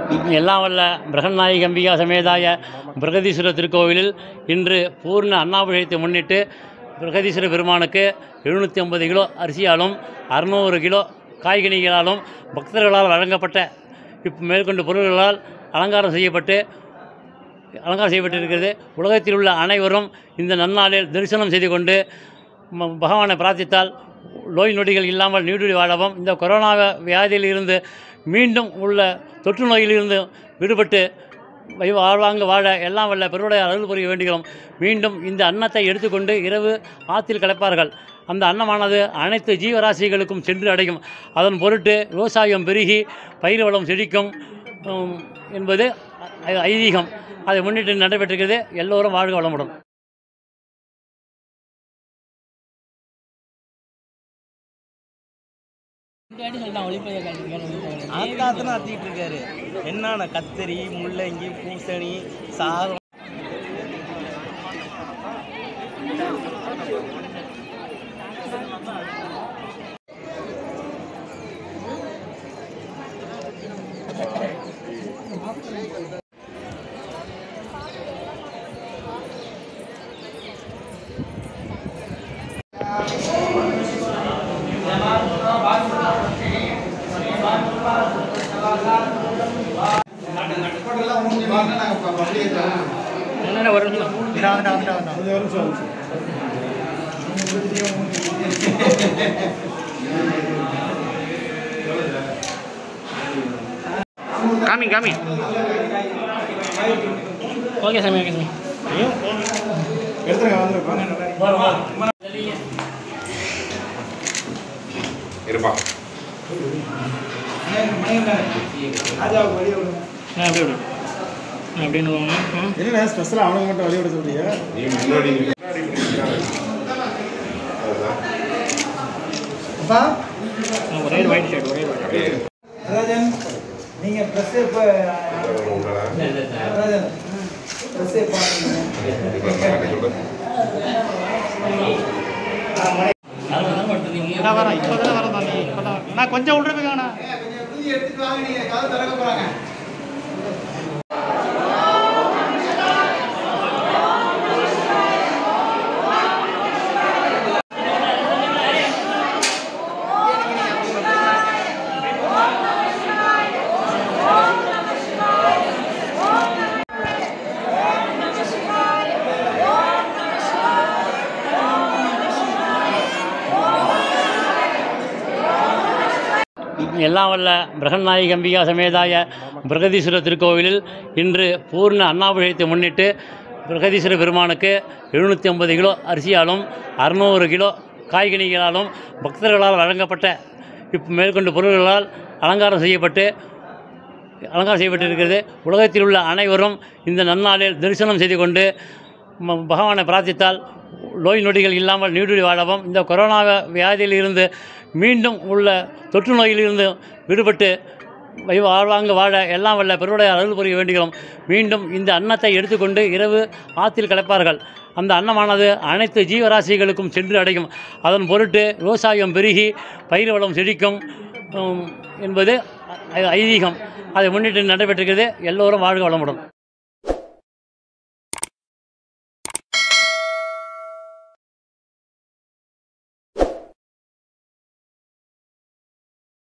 எல்லாம் வல்ல பிரகநாயகி அம்பிகா சமேதாய பிரகதீஸ்வரர் திருக்கோவிலில் இன்று பூர்ண அன்னாபிஷேகத்தை முன்னிட்டு பிரகதீஸ்வரர் பெருமானுக்கு எழுநூற்றி ஐம்பது கிலோ அரிசியாலும் அறுநூறு கிலோ காய்கனிகளாலும் பக்தர்களால் வழங்கப்பட்ட இப் மேற்கொண்ட பொருள்களால் அலங்காரம் செய்யப்பட்டு அலங்காரம் செய்யப்பட்டிருக்கிறது உலகத்தில் உள்ள அனைவரும் இந்த நன்னாளில் தரிசனம் செய்து கொண்டு ம- பகவானை பிரார்த்தித்தால் நோய் நொடிகள் இல்லாமல் நீடுழி வாழவும் இந்த கொரோனா வியாதியில் இருந்து மீண்டும் உள்ள தொற்று நோயிலிருந்து விடுபட்டு வை- வாழ்வாங்க வாழ எல்லாம் வல்ல பெருவுடைய அருள் புரிய வேண்டுகிறோம் மீண்டும் இந்த அன்னத்தை எடுத்துக்கொண்டு இரவு ஆற்றில் கலப்பார்கள் அந்த அன்னமானது அனைத்து ஜீவராசிகளுக்கும் சென்று அடையும் அதன் பொருட்டு விவசாயம் பெருகி பயிர் வளம் செழிக்கும் உம், என்பது ஐ- ஐதீகம் அதை முன்னிட்டு நடைபெற்றிருக்கிறது எல்லோரும் வாழ்க வளமுடன் ஆத்தாத்தனை அத்திட்டு இருக்காரு என்னன்னா கத்தரி முள்ளங்கி பூசணி சாதம் என்னென்ன வரும் காமி காமி ஓகே சாமி ஓகே சாமி இருப்பா ஆ, அப்படியே விடு ஆ, அப்படின்னு வாங்க. ம். என்னண்ணா ஸ்பெஷலாக அவனுக்கு மட்டும் வழி விட சொல்றீங்க நீ முன்னாடி முன்னாடி நிக்கிறாரு. அதுதான். அப்பா ஆ, ஒரே ஒரு ஒயிட் ஷர்ட் ஒரே ஒரு white அப்படியே ராஜன் நீங்கள் ப்ரெஸ் இப்போ ஒரு உங்களா? ராஜன் ப்ரெஸ் இப்போ இப்ப நான் சொல்றேன். இதான் வரேன் இப்போ தான் வரேன் தம்பி இப்போ தான் நான் கொஞ்சம் உள்ள போய்க்காங்கண்ணா எடுத்துட்டு வாங்க நீங்கள் கதை திறக்க போகிறாங்க எல்லாம் வல்ல பிரகநாயகி அம்பிகா சமேதாய பிரகதீஸ்வரர் திருக்கோவிலில் இன்று பூர்ண அன்னாபிஷேகத்தை முன்னிட்டு பிரகதீஸ்வரர் பெருமானுக்கு எழுநூற்றி ஐம்பது கிலோ அரிசியாலும் அறுநூறு கிலோ காய்கனிகளாலும் பக்தர்களால் வழங்கப்பட்ட இப் மேற்கொண்ட பொருள்களால் அலங்காரம் செய்யப்பட்டு அலங்காரம் செய்யப்பட்டிருக்கிறது உலகத்தில் உள்ள அனைவரும் இந்த நன்னாளில் தரிசனம் செய்து கொண்டு ம- பகவானை பிரார்த்தித்தால் நோய் நொடிகள் இல்லாமல் நீடுழி வாழவும் இந்த கொரோனா வியாதியில் இருந்து மீண்டும் உள்ள தொற்று நோயிலிருந்து விடுபட்டு வை- வாழ்வாங்க வாழ எல்லாம் வல்ல பெருவுடைய அருள் புரிய வேண்டுகிறோம் மீண்டும் இந்த அன்னத்தை எடுத்துக்கொண்டு இரவு ஆற்றில் கலப்பார்கள் அந்த அன்னமானது அனைத்து ஜீவராசிகளுக்கும் சென்று அடையும் அதன் பொருட்டு விவசாயம் பெருகி பயிர் வளம் செழிக்கும் உம், என்பது ஐ- ஐதீகம் அதை முன்னிட்டு நடைபெற்றிருக்கிறது எல்லோரும் வாழ்க வளமுடன்